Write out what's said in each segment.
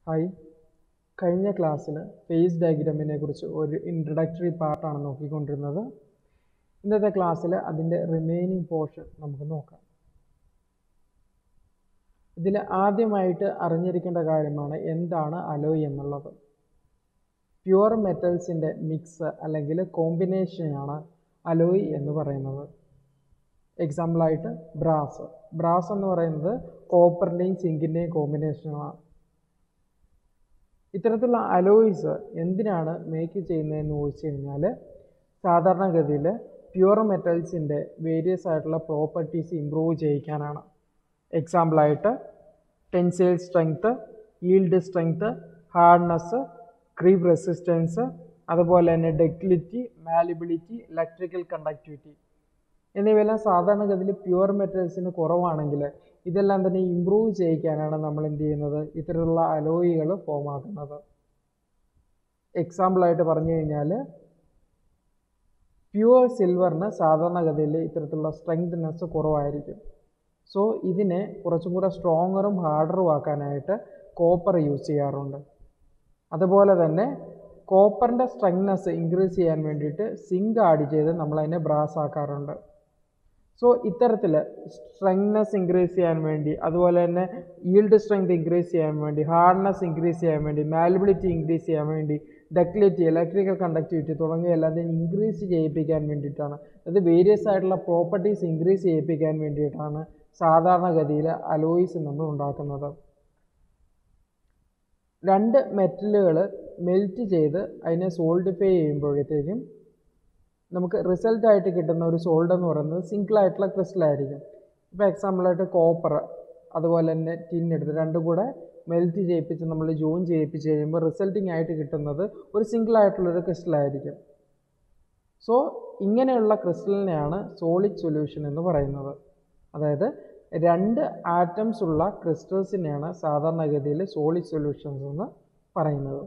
hi കഴിഞ്ഞ ക്ലാസ്സിൽ face ഡയഗ്രാമിനെ കുറിച്ച് ഒരു ഇൻട്രഡക്ടറി പാർട്ടാണ് നോക്കിക്കൊണ്ടിരുന്നത് ഇന്നത്തെ ക്ലാസ്സിൽ അതിൻ്റെ റിമൈനിങ് പോർഷൻ നമുക്ക് നോക്കാം ഇതിൽ ആദ്യമായിട്ട് അറിഞ്ഞിരിക്കേണ്ട കാര്യമാണ് എന്താണ് അലോയ് എന്നുള്ളത് പ്യുവർ മെറ്റൽസിൻ്റെ മിക്സ് അല്ലെങ്കിൽ കോമ്പിനേഷനാണ് അലോയ് എന്ന് പറയുന്നത് എക്സാമ്പിളായിട്ട് ബ്രാസ് ബ്രാസ് എന്ന് പറയുന്നത് കോപ്പറിൻ്റെയും സിങ്കിൻ്റെയും കോമ്പിനേഷനാണ് ഇത്തരത്തിലുള്ള അലോയ്സ് എന്തിനാണ് മേക്ക് ചെയ്യുന്നതെന്ന് ചോദിച്ചു കഴിഞ്ഞാൽ സാധാരണഗതിയിൽ പ്യുവർ മെറ്റൽസിൻ്റെ വേരിയസ് ആയിട്ടുള്ള പ്രോപ്പർട്ടീസ് ഇമ്പ്രൂവ് ചെയ്യിക്കാനാണ് എക്സാമ്പിളായിട്ട് tensile strength yield strength hardness creep resistance അതുപോലെ തന്നെ ഡെക്ലിറ്റി മാലിബിലിറ്റി ഇലക്ട്രിക്കൽ കണ്ടക്ടിവിറ്റി എന്നിവയെല്ലാം സാധാരണഗതിയിൽ പ്യുവർ മെറ്റൽസിന് കുറവാണെങ്കിൽ ഇതെല്ലാം തന്നെ ഇമ്പ്രൂവ് ചെയ്യിക്കാനാണ് നമ്മൾ എന്ത് ചെയ്യുന്നത് ഇത്തരത്തിലുള്ള അലോയികൾ ഫോം ആക്കുന്നത് എക്സാമ്പിളായിട്ട് പറഞ്ഞു കഴിഞ്ഞാൽ പ്യുവർ സിൽവറിന് സാധാരണഗതിയിൽ ഇത്തരത്തിലുള്ള സ്ട്രെങ്ത്നെസ് കുറവായിരിക്കും സോ ഇതിനെ കുറച്ചും കൂടെ സ്ട്രോങ്ങറും ഹാർഡറും ആക്കാനായിട്ട് കോപ്പർ യൂസ് ചെയ്യാറുണ്ട് അതുപോലെ തന്നെ കോപ്പറിൻ്റെ സ്ട്രെങ്നെസ് ഇൻക്രീസ് ചെയ്യാൻ വേണ്ടിയിട്ട് സിങ്ക് ആഡ് ചെയ്ത് നമ്മളതിനെ ബ്രാസ് ആക്കാറുണ്ട് സോ ഇത്തരത്തിൽ സ്ട്രെങ്നെസ് ഇൻക്രീസ് ചെയ്യാൻ വേണ്ടി അതുപോലെ തന്നെ ഈൽഡ് സ്ട്രെങ്ത് ഇൻക്രീസ് ചെയ്യാൻ വേണ്ടി ഹാർഡ്നെസ് ഇൻക്രീസ് ചെയ്യാൻ വേണ്ടി മാലിബിലിറ്റി ഇൻക്രീസ് ചെയ്യാൻ വേണ്ടി ഡക്ലിറ്റി ഇലക്ട്രിക്കൽ കണ്ടക്ടിവിറ്റി തുടങ്ങിയ എല്ലാത്തിനും ഇൻക്രീസ് ചെയ്യിപ്പിക്കാൻ വേണ്ടിയിട്ടാണ് അത് വേരിയസ് ആയിട്ടുള്ള പ്രോപ്പർട്ടീസ് ഇൻക്രീസ് ചെയ്യിപ്പിക്കാൻ വേണ്ടിയിട്ടാണ് സാധാരണഗതിയിൽ അലോയ്സ് നമ്മൾ ഉണ്ടാക്കുന്നത് രണ്ട് മെറ്റലുകൾ മെൽറ്റ് ചെയ്ത് അതിനെ സോൾഡിഫൈ ചെയ്യുമ്പോഴത്തേക്കും നമുക്ക് റിസൾട്ട് ആയിട്ട് കിട്ടുന്ന ഒരു സോൾഡ് എന്ന് പറയുന്നത് സിംഗിൾ ആയിട്ടുള്ള ക്രിസ്റ്റലായിരിക്കും ഇപ്പോൾ എക്സാമ്പിളായിട്ട് കോപ്പർ അതുപോലെ തന്നെ ടിൻ എടുത്ത് രണ്ടും കൂടെ മെൽറ്റ് ചെയ്യിപ്പിച്ച് നമ്മൾ ജോയിൻ ചെയ്യിപ്പിച്ച് കഴിയുമ്പോൾ റിസൾട്ടിങ് ആയിട്ട് കിട്ടുന്നത് ഒരു സിംഗിൾ ആയിട്ടുള്ളൊരു ക്രിസ്റ്റലായിരിക്കും സോ ഇങ്ങനെയുള്ള ക്രിസ്റ്റലിനെയാണ് സോളിഡ് സൊല്യൂഷൻ എന്ന് പറയുന്നത് അതായത് രണ്ട് ആറ്റംസ് ഉള്ള ക്രിസ്റ്റൽസിനെയാണ് സാധാരണഗതിയിൽ സോളിഡ് സൊല്യൂഷൻസ് എന്ന് പറയുന്നത്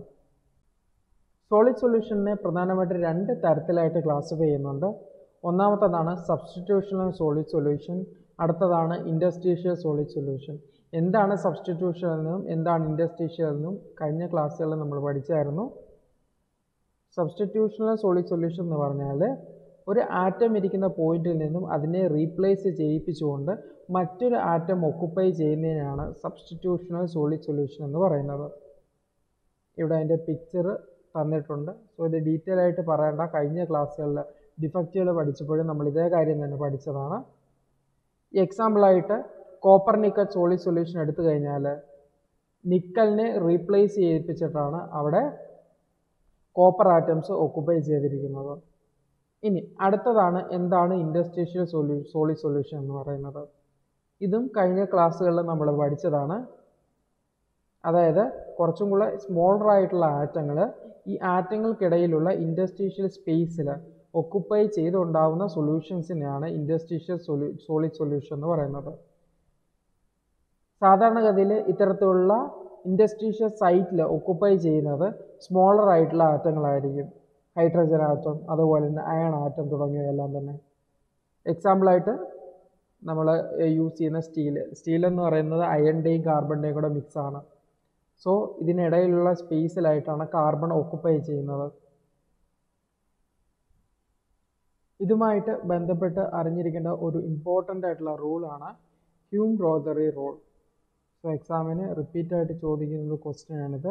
സോളിഡ് സൊല്യൂഷനെ പ്രധാനമായിട്ട് രണ്ട് തരത്തിലായിട്ട് ക്ലാസിഫൈ ചെയ്യുന്നുണ്ട് ഒന്നാമത്തതാണ് സബ്സ്റ്റിറ്റ്യൂഷണൽ സോളിഡ് സൊല്യൂഷൻ അടുത്തതാണ് ഇൻഡസ്ട്രീഷ്യൽ സോളിഡ് സൊല്യൂഷൻ എന്താണ് സബ്സ്റ്റിറ്റ്യൂഷൻ എന്നും എന്താണ് ഇൻഡസ്ട്രീഷ്യൽ എന്നും കഴിഞ്ഞ ക്ലാസ്സുകളിൽ നമ്മൾ പഠിച്ചായിരുന്നു സബ്സ്റ്റിറ്റ്യൂഷണൽ സോളിഡ് സൊല്യൂഷൻ എന്ന് പറഞ്ഞാൽ ഒരു ആറ്റം ഇരിക്കുന്ന പോയിന്റിൽ നിന്നും അതിനെ റീപ്ലേസ് ചെയ്യിപ്പിച്ചുകൊണ്ട് മറ്റൊരു ആറ്റം ഒക്കുപ്പൈ ചെയ്യുന്നതിനാണ് സബ്സ്റ്റിറ്റ്യൂഷണൽ സോളിഡ് സൊല്യൂഷൻ എന്ന് പറയുന്നത് ഇവിടെ അതിൻ്റെ പിക്ചർ തന്നിട്ടുണ്ട് സോ ഇത് ഡീറ്റെയിൽ ആയിട്ട് പറയേണ്ട കഴിഞ്ഞ ക്ലാസ്സുകളിൽ ഡിഫക്റ്റുകൾ പഠിച്ചപ്പോഴും നമ്മൾ ഇതേ കാര്യം തന്നെ പഠിച്ചതാണ് ഈ എക്സാമ്പിളായിട്ട് കോപ്പർ നിക്കൽ സോളിഡ് സൊല്യൂഷൻ എടുത്തു കഴിഞ്ഞാൽ നിക്കലിനെ റീപ്ലേസ് ചെയ്യിപ്പിച്ചിട്ടാണ് അവിടെ കോപ്പർ ആറ്റംസ് ഒക്കുപ്പൈ ചെയ്തിരിക്കുന്നത് ഇനി അടുത്തതാണ് എന്താണ് ഇൻഡസ്ട്രീഷ്യൽ സൊല്യൂ സോളിഡ് സൊല്യൂഷൻ എന്ന് പറയുന്നത് ഇതും കഴിഞ്ഞ ക്ലാസ്സുകളിൽ നമ്മൾ പഠിച്ചതാണ് അതായത് കുറച്ചും കൂടെ സ്മോളർ ആയിട്ടുള്ള ആറ്റങ്ങൾ ഈ ആറ്റങ്ങൾക്കിടയിലുള്ള ഇൻഡസ്ട്രീഷ്യൽ സ്പേസിൽ ഒക്കുപ്പൈ ചെയ്തുണ്ടാവുന്ന സൊല്യൂഷൻസിനെയാണ് ഇൻഡസ്ട്രീഷ്യൽ സൊല്യൂ സോളിഡ് സൊല്യൂഷൻ എന്ന് പറയുന്നത് സാധാരണഗതിയിൽ ഇത്തരത്തിലുള്ള ഇൻഡസ്ട്രീഷ്യൽ സൈറ്റിൽ ഒക്കുപ്പൈ ചെയ്യുന്നത് സ്മോളർ ആയിട്ടുള്ള ആറ്റങ്ങളായിരിക്കും ഹൈഡ്രജൻ ആറ്റം അതുപോലെ തന്നെ അയൺ ആറ്റം തുടങ്ങിയവയെല്ലാം തന്നെ എക്സാമ്പിളായിട്ട് നമ്മൾ യൂസ് ചെയ്യുന്ന സ്റ്റീൽ സ്റ്റീൽ എന്ന് പറയുന്നത് അയണിൻ്റെയും കാർബണിൻ്റെയും കൂടെ മിക്സ് ആണ് സോ ഇതിനിടയിലുള്ള സ്പേസിലായിട്ടാണ് കാർബൺ ഓക്കുപ്പൈ ചെയ്യുന്നത് ഇതുമായിട്ട് ബന്ധപ്പെട്ട് അറിഞ്ഞിരിക്കേണ്ട ഒരു ഇമ്പോർട്ടൻ്റ് ആയിട്ടുള്ള റൂളാണ് ഹ്യൂം റോദറി റൂൾ സോ എക്സാമിന് റിപ്പീറ്റ് ആയിട്ട് ചോദിക്കുന്ന ഒരു ക്വസ്റ്റ്യൻ ആണിത്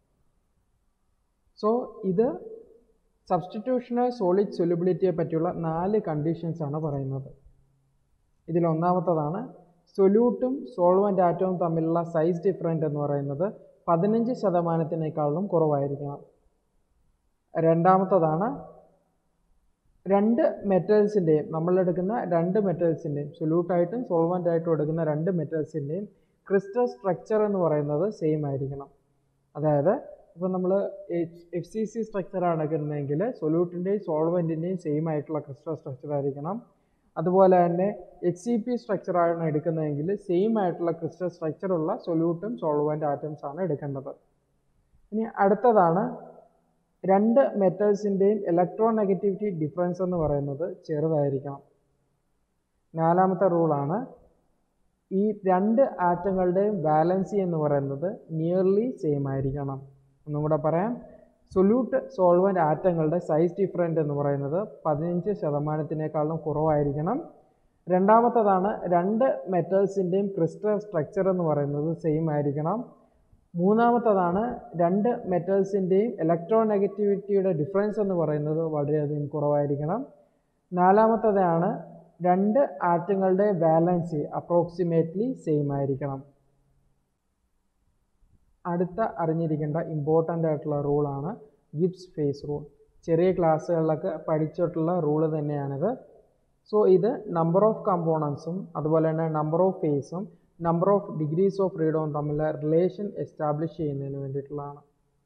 സോ ഇത് സബ്സ്റ്റിറ്റ്യൂഷണൽ സോളിഡ് സൊല്യൂബിലിറ്റിയെ പറ്റിയുള്ള നാല് കണ്ടീഷൻസ് ആണ് പറയുന്നത് ഇതിൽ ഒന്നാമത്തതാണ് സൊല്യൂട്ടും സോൾവൻ്റ് ആറ്റവും തമ്മിലുള്ള സൈസ് ഡിഫറൻറ്റ് എന്ന് പറയുന്നത് പതിനഞ്ച് ശതമാനത്തിനേക്കാളും കുറവായിരിക്കണം രണ്ടാമത്തതാണ് രണ്ട് മെറ്റൽസിൻ്റെയും നമ്മളെടുക്കുന്ന രണ്ട് മെറ്റൽസിൻ്റെയും സൊല്യൂട്ടായിട്ടും സോൾവൻ്റായിട്ടും എടുക്കുന്ന രണ്ട് മെറ്റൽസിൻ്റെയും ക്രിസ്റ്റൽ സ്ട്രക്ചർ എന്ന് പറയുന്നത് സെയിം ആയിരിക്കണം അതായത് ഇപ്പോൾ നമ്മൾ എഫ് സി സി സ്ട്രക്ചറാണ് എടുക്കുന്നതെങ്കിൽ സൊല്യൂട്ടിൻ്റെയും സോൾവെൻറ്റിൻ്റെയും സെയിം ആയിട്ടുള്ള ക്രിസ്റ്റൽ സ്ട്രക്ചർ ആയിരിക്കണം അതുപോലെ തന്നെ എച്ച് സി പി സ്ട്രക്ചറാണ് എടുക്കുന്നതെങ്കിൽ സെയിം ആയിട്ടുള്ള ക്രിസ്റ്റൽ സ്ട്രക്ചറുള്ള സൊല്യൂട്ടും സോൾവൻ്റ് ആറ്റംസ് ആണ് എടുക്കേണ്ടത് ഇനി അടുത്തതാണ് രണ്ട് മെറ്റൽസിൻ്റെയും ഇലക്ട്രോ നെഗറ്റിവിറ്റി ഡിഫറൻസ് എന്ന് പറയുന്നത് ചെറുതായിരിക്കണം നാലാമത്തെ റൂളാണ് ഈ രണ്ട് ആറ്റങ്ങളുടെയും വാലൻസി എന്ന് പറയുന്നത് നിയർലി സെയിം ആയിരിക്കണം ഒന്നും കൂടെ പറയാം സൊല്യൂട്ട് സോൾവൻ്റ് ആറ്റങ്ങളുടെ സൈസ് ഡിഫറൻറ്റ് എന്ന് പറയുന്നത് പതിനഞ്ച് ശതമാനത്തിനേക്കാളും കുറവായിരിക്കണം രണ്ടാമത്തതാണ് രണ്ട് മെറ്റൽസിൻ്റെയും ക്രിസ്റ്റൽ സ്ട്രക്ചർ എന്ന് പറയുന്നത് സെയിം ആയിരിക്കണം മൂന്നാമത്തതാണ് രണ്ട് മെറ്റൽസിൻ്റെയും ഇലക്ട്രോനെഗറ്റിവിറ്റിയുടെ ഡിഫറൻസ് എന്ന് പറയുന്നത് വളരെയധികം കുറവായിരിക്കണം നാലാമത്തതാണ് രണ്ട് ആറ്റങ്ങളുടെ വാലൻസി അപ്രോക്സിമേറ്റ്ലി സെയിം ആയിരിക്കണം അടുത്ത അറിഞ്ഞിരിക്കേണ്ട ഇമ്പോർട്ടൻ്റ് ആയിട്ടുള്ള റൂളാണ് ഗിബ്സ് ഫേസ് റൂൾ ചെറിയ ക്ലാസ്സുകളിലൊക്കെ പഠിച്ചിട്ടുള്ള റൂള് തന്നെയാണിത് സോ ഇത് നമ്പർ ഓഫ് കമ്പോണൻസും അതുപോലെ തന്നെ നമ്പർ ഓഫ് ഫേസും നമ്പർ ഓഫ് ഡിഗ്രീസ് ഓഫ് ഫ്രീഡവും തമ്മിലുള്ള റിലേഷൻ എസ്റ്റാബ്ലിഷ് ചെയ്യുന്നതിന് വേണ്ടിയിട്ടുള്ളതാണ്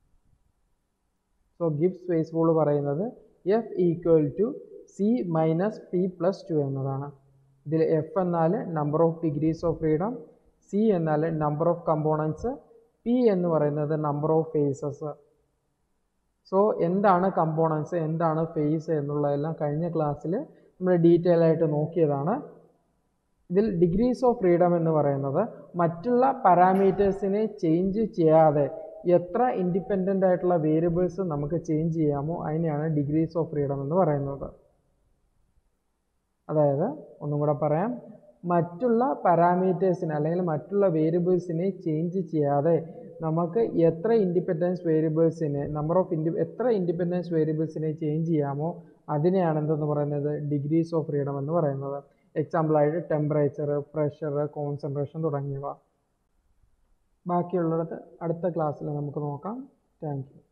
സോ ഗിബ്സ് ഫേസ് റൂൾ പറയുന്നത് F equal to C minus P plus two എന്നതാണ് ഇതിൽ എഫ് എന്നാൽ number of degrees of freedom C എന്നാൽ നമ്പർ ഓഫ് കമ്പോണൻസ് പി എന്ന് പറയുന്നത് നമ്പർ ഓഫ് ഫേസസ് സോ എന്താണ് കമ്പോണൻസ് എന്താണ് ഫേസ് എന്നുള്ളതെല്ലാം കഴിഞ്ഞ ക്ലാസ്സിൽ നമ്മൾ ഡീറ്റെയിൽ ആയിട്ട് നോക്കിയതാണ് ഇതിൽ ഡിഗ്രീസ് ഓഫ് ഫ്രീഡം എന്ന് പറയുന്നത് മറ്റുള്ള പാരാമീറ്റേഴ്സിനെ ചേഞ്ച് ചെയ്യാതെ എത്ര ഇൻഡിപെൻഡൻ്റ് ആയിട്ടുള്ള വേരിയബിൾസ് നമുക്ക് ചേഞ്ച് ചെയ്യാമോ അതിനെയാണ് ഡിഗ്രീസ് ഓഫ് ഫ്രീഡം എന്ന് പറയുന്നത് അതായത് ഒന്നും കൂടെ പറയാം മറ്റുള്ള പാരാമീറ്റേഴ്സിനെ അല്ലെങ്കിൽ മറ്റുള്ള വേരിയബിൾസിനെ ചേഞ്ച് ചെയ്യാതെ നമുക്ക് എത്ര ഇൻഡിപെൻഡൻസ് വേരിയബിൾസിനെ നമ്പർ ഓഫ് ഇൻഡി എത്ര ഇൻഡിപെൻഡൻസ് വേരിയബിൾസിനെ ചേഞ്ച് ചെയ്യാമോ അതിനെയാണ് എന്തെന്ന് പറയുന്നത് ഡിഗ്രീസ് ഓഫ് ഫ്രീഡം എന്ന് പറയുന്നത് എക്സാമ്പിളായിട്ട് ടെമ്പറേച്ചർ പ്രഷർ കോൺസെൻട്രേഷൻ തുടങ്ങിയവ ബാക്കിയുള്ളിടത്ത് അടുത്ത ക്ലാസ്സിൽ നമുക്ക് നോക്കാം താങ്ക് യു